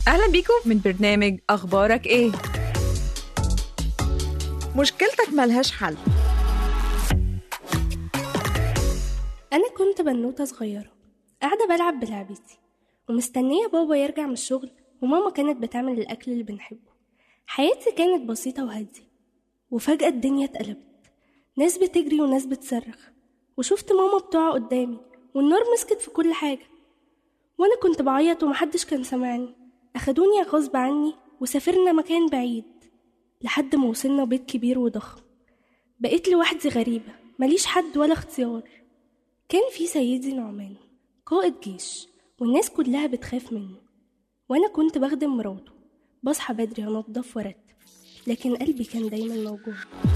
أهلا بيكم من برنامج أخبارك إيه؟ مشكلتك ملهاش حل أنا كنت بنوتة صغيرة قاعدة بلعب بلعبتي ومستنية بابا يرجع من الشغل وماما كانت بتعمل الأكل اللي بنحبه حياتي كانت بسيطة وهادية وفجأة الدنيا اتقلبت ناس بتجري وناس بتصرخ وشفت ماما بتقع قدامي والنار مسكت في كل حاجة وأنا كنت بعيط ومحدش كان سامعني أخدوني غصب عني وسافرنا مكان بعيد لحد ما وصلنا بيت كبير وضخم بقيت لوحدي غريبة ماليش حد ولا اختيار كان في سيدي نعمان قائد جيش والناس كلها بتخاف منه وأنا كنت بخدم مراته بصحى بدري أنضف وأرتب لكن قلبي كان دايما موجوع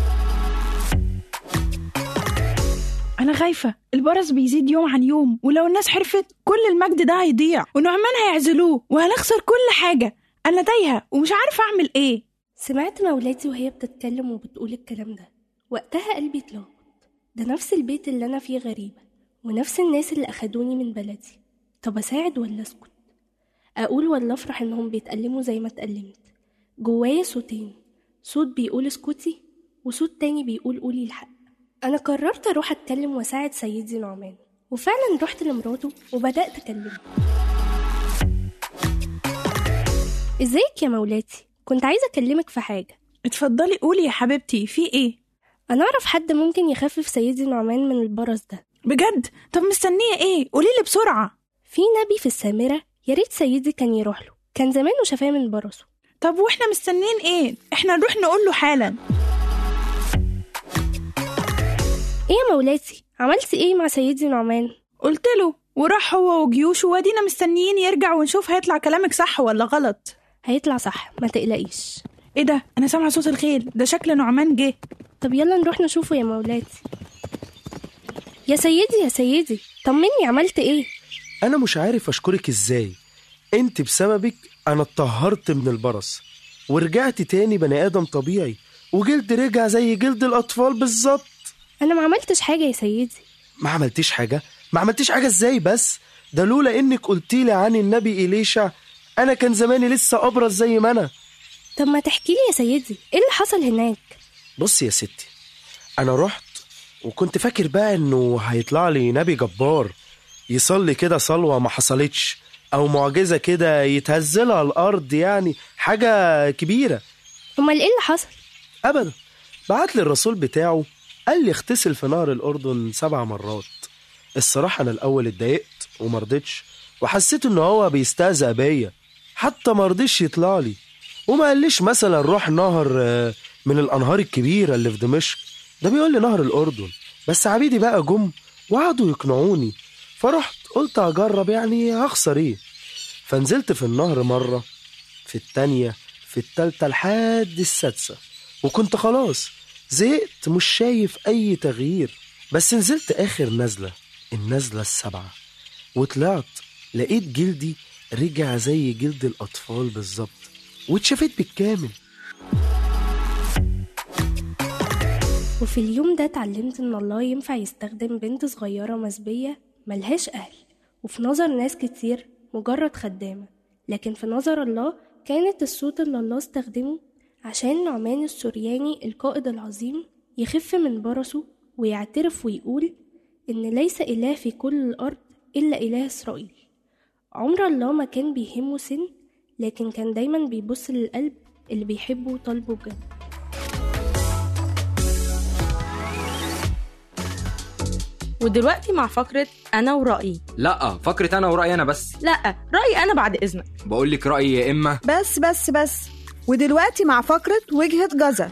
أنا خايفة البرص بيزيد يوم عن يوم ولو الناس عرفت كل المجد ده هيضيع ونعمان هيعزلوه وهنخسر كل حاجة أنا تايهة ومش عارفة أعمل إيه سمعت مولاتي وهي بتتكلم وبتقول الكلام ده وقتها قلبي اتلخبط ده نفس البيت اللي أنا فيه غريبة ونفس الناس اللي أخدوني من بلدي طب أساعد ولا أسكت أقول ولا أفرح إنهم بيتألموا زي ما اتألمت جوايا صوتين صوت بيقول اسكتي وصوت تاني بيقول قولي الحق أنا قررت أروح أتكلم وأساعد سيدي نعمان وفعلا رحت لمراته وبدأت أكلمه ازيك يا مولاتي كنت عايزة أكلمك في حاجة اتفضلي قولي يا حبيبتي في إيه أنا أعرف حد ممكن يخفف سيدي نعمان من البرص ده بجد طب مستنية إيه قوليلي بسرعة في نبي في السامرة يا ريت سيدي كان يروح له كان زمانه شفاه من برصه طب وإحنا مستنيين إيه إحنا نروح نقول له حالا إيه يا مولاتي عملتي إيه مع سيدي نعمان قلت له وراح هو وجيوشه وادينا مستنيين يرجع ونشوف هيطلع كلامك صح ولا غلط هيطلع صح ما تقلقيش ايه ده انا سامعه صوت الخيل ده شكل نعمان جه طب يلا نروح نشوفه يا مولاتي يا سيدي يا سيدي طمني عملت ايه أنا مش عارف أشكرك إزاي أنت بسببك أنا اتطهرت من البرص ورجعت تاني بني آدم طبيعي وجلد رجع زي جلد الأطفال بالظبط انا ما عملتش حاجة يا سيدي ما عملتيش حاجة ما عملتيش حاجة إزاي بس ده لولا إنك قلتيلي عن النبي إليشع أنا كان زماني لسه أبرز زي ما أنا طب ما تحكيلي يا سيدي ايه اللي حصل هناك بصي يا ستي أنا رحت وكنت فاكر بقى إنه هيطلع لي نبي جبار يصلي كده صلوة ما حصلتش أو معجزة كده يتهزلها الأرض يعني حاجة كبيرة امال ايه اللي حصل أبدا بعت لي الرسول بتاعه قال لي اغتسل في نهر الأردن سبع مرات الصراحة أنا الأول اتضايقت ومرضتش وحسيت إن هو بيستهزأ بيا حتى مرضيش يطلع لي وما قاليش مثلا روح نهر آه، من الأنهار الكبيرة اللي في دمشق ده بيقول لي نهر الأردن بس عبيدي بقى جم وقعدوا يقنعوني فرحت قلت أجرب يعني هخسر إيه فنزلت في النهر مرة في التانية في التالتة لحد السادسة وكنت خلاص زهقت مش شايف أي تغيير بس نزلت آخر نزلة النزلة السبعة وطلعت لقيت جلدي رجع زي جلد الأطفال بالظبط واتشافيت بالكامل وفي اليوم ده اتعلمت ان الله ينفع يستخدم بنت صغيرة مسبية ملهاش اهل وفي نظر ناس كتير مجرد خدامة لكن في نظر الله كانت الصوت اللي الله استخدمه عشان نعمان السورياني القائد العظيم يخف من برصه ويعترف ويقول إن ليس إله في كل الأرض إلا إله إسرائيل عمر الله ما كان بيهمه سن لكن كان دايما بيبص للقلب اللي بيحبه وطالبه بجد ودلوقتي مع فقرة أنا ورأيي لا فكرة انا ورأيي انا بس لا رأيي أنا بعد إذنك بقول لك رأيي يا اما بس بس بس ودلوقتي مع فقرة وجهة جزر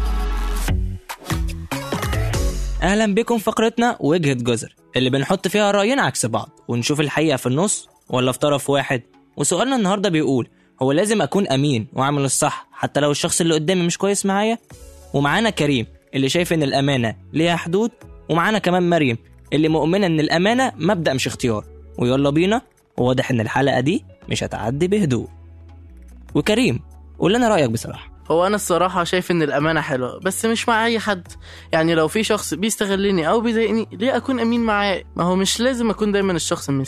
اهلا بكم في فقرتنا وجهة جزر اللي بنحط فيها رأيين عكس بعض ونشوف الحقيقة في النص ولا في طرف واحد وسؤالنا النهاردة بيقول هو لازم أكون أمين وأعمل الصح حتى لو الشخص اللي قدامي مش كويس معايا ومعانا كريم اللي شايف إن الأمانة ليها حدود ومعانا كمان مريم اللي مؤمنة إن الأمانة مبدأ مش اختيار ويلا بينا وواضح إن الحلقة دي مش هتعدي بهدوء وكريم قول لنا رأيك بصراحة هو انا الصراحه شايف ان الامانه حلوه بس مش مع اي حد يعني لو في شخص بيستغلني او بيضايقني ليه اكون امين معاه ما هو مش لازم اكون دايما الشخص المثالي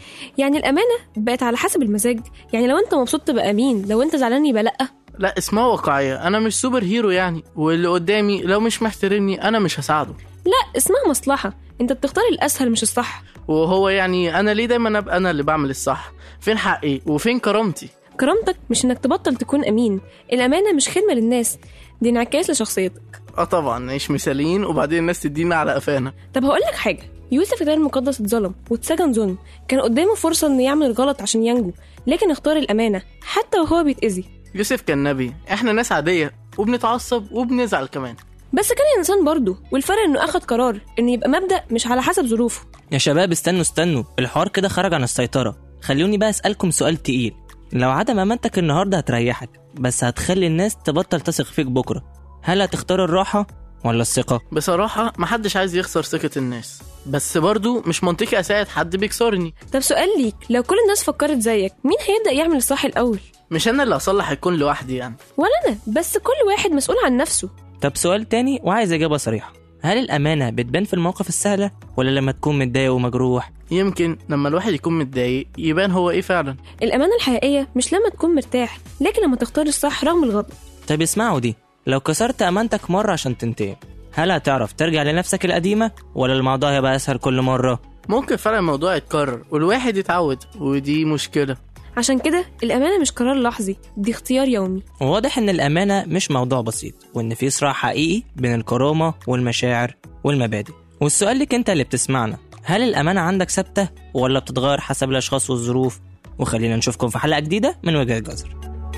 يعني الأمانة بقت على حسب المزاج يعني لو أنت مبسوط تبقى أمين لو أنت زعلان يبقى لأ لا اسمها واقعية أنا مش سوبر هيرو يعني واللي قدامي لو مش محترمني أنا مش هساعده لا اسمها مصلحة أنت بتختار الأسهل مش الصح وهو يعني أنا ليه دايما أبقى أنا اللي بعمل الصح فين حقي وفين كرامتي كرامتك مش إنك تبطل تكون أمين الأمانة مش خدمة للناس دي انعكاس لشخصيتك اه طبعا نعيش مثاليين وبعدين الناس تدينا على قفانا طب هقول لك حاجة يوسف الكتاب المقدس اتظلم واتسجن ظلم كان قدامه فرصة إنه يعمل الغلط عشان ينجو لكن اختار الأمانة حتى وهو بيتأذي يوسف كان نبي احنا ناس عادية وبنتعصب وبنزعل كمان بس كان إنسان برضه والفرق إنه أخد قرار إنه يبقى مبدأ مش على حسب ظروفه يا شباب استنوا استنوا الحوار كده خرج عن السيطرة خلوني بقى أسألكم سؤال تقيل لو عدم أمانتك النهاردة هتريحك بس هتخلي الناس تبطل تثق فيك بكرة هل هتختار الراحة ولا الثقة؟ بصراحة محدش عايز يخسر ثقة الناس بس برضو مش منطقي أساعد حد بيكسرني طب سؤال ليك لو كل الناس فكرت زيك مين هيبدأ يعمل الصح الأول مش أنا اللي هصلح الكون لوحدي يعني ولا أنا بس كل واحد مسؤول عن نفسه طب سؤال تاني وعايز إجابة صريحة هل الأمانة بتبان في المواقف السهلة ولا لما تكون متضايق ومجروح؟ يمكن لما الواحد يكون متضايق يبان هو إيه فعلا الأمانة الحقيقية مش لما تكون مرتاح لكن لما تختار الصح رغم الغضب طب اسمعوا دي لو كسرت أمانتك مرة عشان تنتقم هل هتعرف ترجع لنفسك القديمة ولا الموضوع هيبقى أسهل كل مرة؟ ممكن فعلا الموضوع يتكرر والواحد يتعود ودي مشكلة عشان كده الأمانة مش قرار لحظي دي اختيار يومي وواضح إن الأمانة مش موضوع بسيط وإن في صراع حقيقي بين الكرامة والمشاعر والمبادئ والسؤال لك أنت اللي بتسمعنا هل الأمانة عندك ثابتة ولا بتتغير حسب الأشخاص والظروف؟ وخلينا نشوفكم في حلقة جديدة من وجهة جزر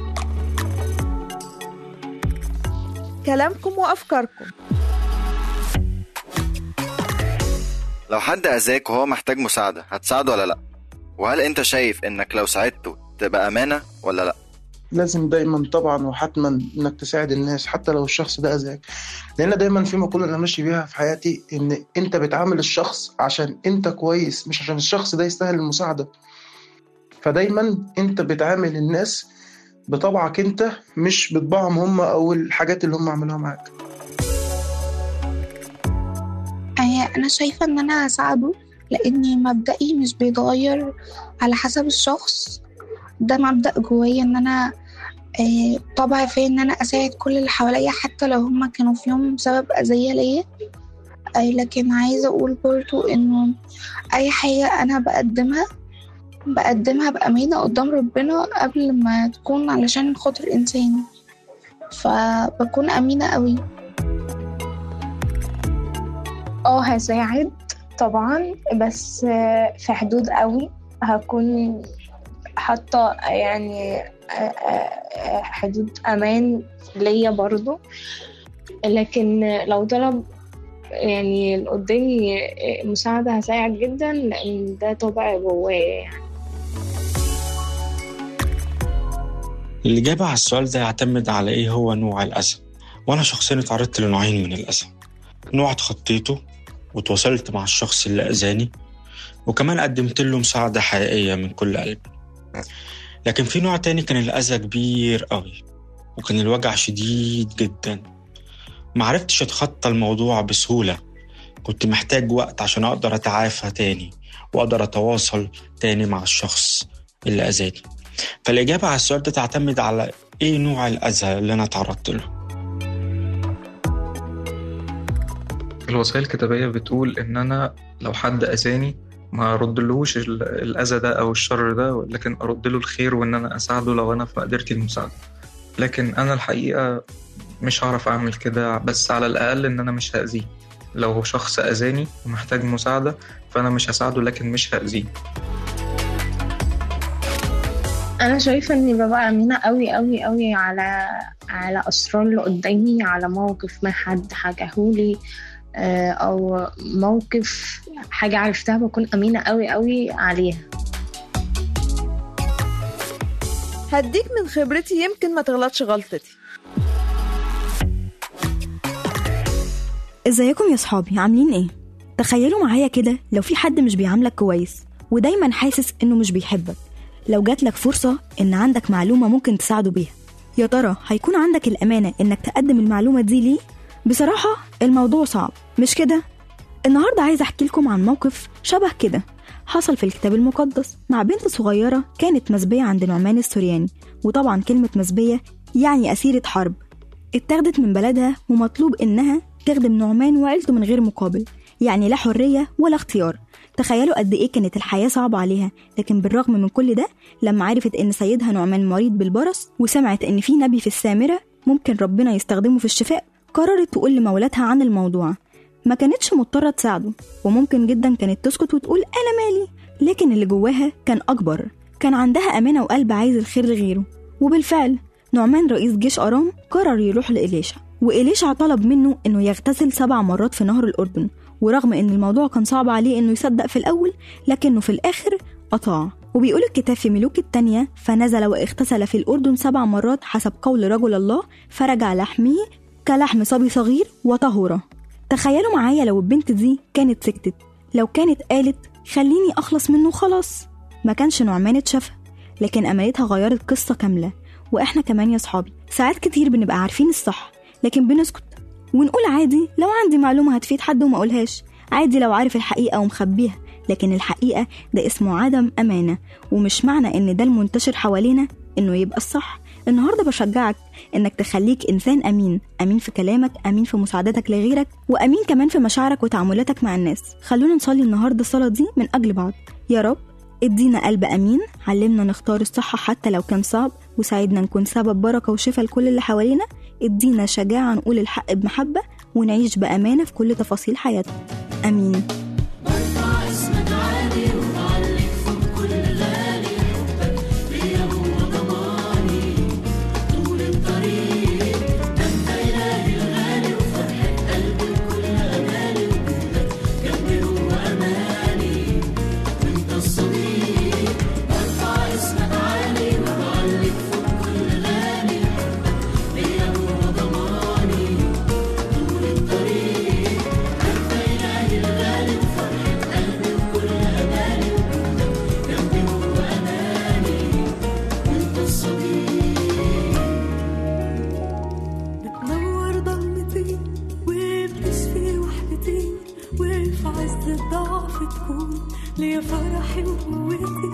كلامكم وأفكاركم لو حد أذاك وهو محتاج مساعدة هتساعده ولا لأ؟ وهل أنت شايف إنك لو ساعدته تبقى أمانة ولا لأ؟ لازم دايما طبعا وحتما انك تساعد الناس حتى لو الشخص ده اذاك لان دايما في مقوله انا ماشي بيها في حياتي ان انت بتعامل الشخص عشان انت كويس مش عشان الشخص ده يستاهل المساعده فدايما انت بتعامل الناس بطبعك انت مش بطبعهم هم او الحاجات اللي هم عملوها معاك أنا شايفة إن أنا هساعده لأني مبدئي مش بيتغير على حسب الشخص ده مبدأ جوايا إن أنا آه، طبع فيا إن أنا أساعد كل اللي حواليا حتى لو هما كانوا في يوم سبب أذية ليا آه، لكن عايزة أقول برضو إنه أي حاجة أنا بقدمها بقدمها بأمانة قدام ربنا قبل ما تكون علشان خاطر إنسان فبكون أمينة قوي اه هساعد طبعا بس في حدود قوي هكون حاطة يعني حدود أمان ليا برضو لكن لو طلب يعني اللي قدامي مساعدة هساعد جدا لأن ده طبع جوايا يعني الإجابة على السؤال ده يعتمد على إيه هو نوع الأذى وأنا شخصيا اتعرضت لنوعين من الأذى نوع اتخطيته وتواصلت مع الشخص اللي أذاني وكمان قدمت له مساعدة حقيقية من كل قلبي لكن في نوع تاني كان الأذى كبير قوي وكان الوجع شديد جدا معرفتش أتخطى الموضوع بسهولة كنت محتاج وقت عشان أقدر أتعافى تاني وأقدر أتواصل تاني مع الشخص اللي أذاني فالإجابة على السؤال ده تعتمد على إيه نوع الأذى اللي أنا تعرضت له الوصية الكتابية بتقول إن أنا لو حد أذاني ما أردلهوش ال- الأذى ده أو الشر ده لكن أرد له الخير وإن أنا أساعده لو أنا في مقدرتي المساعدة لكن أنا الحقيقة مش هعرف أعمل كده بس على الأقل إن أنا مش هأذيه لو شخص أذاني ومحتاج مساعدة فأنا مش هساعده لكن مش هأذيه انا شايفه اني ببقى امينه قوي قوي قوي على على اسرار اللي قدامي على موقف ما حد حكاهولي آه، او موقف حاجه عرفتها بكون امينه قوي قوي عليها هديك من خبرتي يمكن ما تغلطش غلطتي ازيكم يا صحابي عاملين ايه تخيلوا معايا كده لو في حد مش بيعاملك كويس ودايما حاسس انه مش بيحبك لو جاتلك فرصة ان عندك معلومة ممكن تساعده بيها يا ترى هيكون عندك الأمانة انك تقدم المعلومة دي ليه بصراحة الموضوع صعب مش كده النهاردة عايزة احكي لكم عن موقف شبه كده حصل في الكتاب المقدس مع بنت صغيرة كانت مسبية عند نعمان السورياني وطبعا كلمة مسبية يعني أسيرة حرب اتاخدت من بلدها ومطلوب إنها تخدم نعمان وعيلته من غير مقابل يعني لا حرية ولا اختيار تخيلوا قد إيه كانت الحياة صعبة عليها لكن بالرغم من كل ده لما عرفت إن سيدها نعمان مريض بالبرص وسمعت إن في نبي في السامرة ممكن ربنا يستخدمه في الشفاء قررت تقول لمولاتها عن الموضوع ما كانتش مضطرة تساعده وممكن جدا كانت تسكت وتقول أنا مالي لكن اللي جواها كان أكبر كان عندها أمانة وقلب عايز الخير لغيره وبالفعل نعمان رئيس جيش أرام قرر يروح لإليشع وإليشع طلب منه إنه يغتسل سبع مرات في نهر الأردن ورغم إن الموضوع كان صعب عليه إنه يصدق في الأول لكنه في الآخر أطاع وبيقول الكتاب في ملوك التانية فنزل واغتسل في الأردن سبع مرات حسب قول رجل الله فرجع لحمه كلحم صبي صغير وطهورة تخيلوا معايا لو البنت دي كانت سكتت لو كانت قالت خليني أخلص منه خلاص ما كانش نعمان اتشافها لكن أمانتها غيرت قصة كاملة وإحنا كمان يا صحابي ساعات كتير بنبقى عارفين الصح لكن بنسكت ونقول عادي لو عندي معلومة هتفيد حد وما أقولهاش عادي لو عارف الحقيقة ومخبيها لكن الحقيقة ده اسمه عدم أمانة ومش معنى إن ده المنتشر حوالينا إنه يبقى الصح النهاردة بشجعك إنك تخليك إنسان أمين أمين في كلامك أمين في مساعدتك لغيرك وأمين كمان في مشاعرك وتعاملاتك مع الناس خلونا نصلي النهاردة الصلاة دي من أجل بعض يا رب ادينا قلب أمين علمنا نختار الصح حتى لو كان صعب وساعدنا نكون سبب بركة وشفاء لكل اللي حوالينا ادينا شجاعة نقول الحق بمحبة ونعيش بأمانة في كل تفاصيل حياتنا أمين برفع اسمك عالي وأعليك فوق كل غالي حبك ليا هو ضماني طول الطريق ده انت إلهي الغالي وفرحة قلبي وكل أمالي وجودك جنبي هو أماني وانت الصديق برفع اسمك عالي وأعليك فوق كل غالي حبك ليا هو ضماني طول الطريق ده انت إلهي الغالي وفرحة قلبي وكل أمالي وجودك جنبي هو أماني وانت الصديق بتنور ضلمتي وبتشفي وحدتي وفي عز الضعف تكون ليا فرحي وقوتي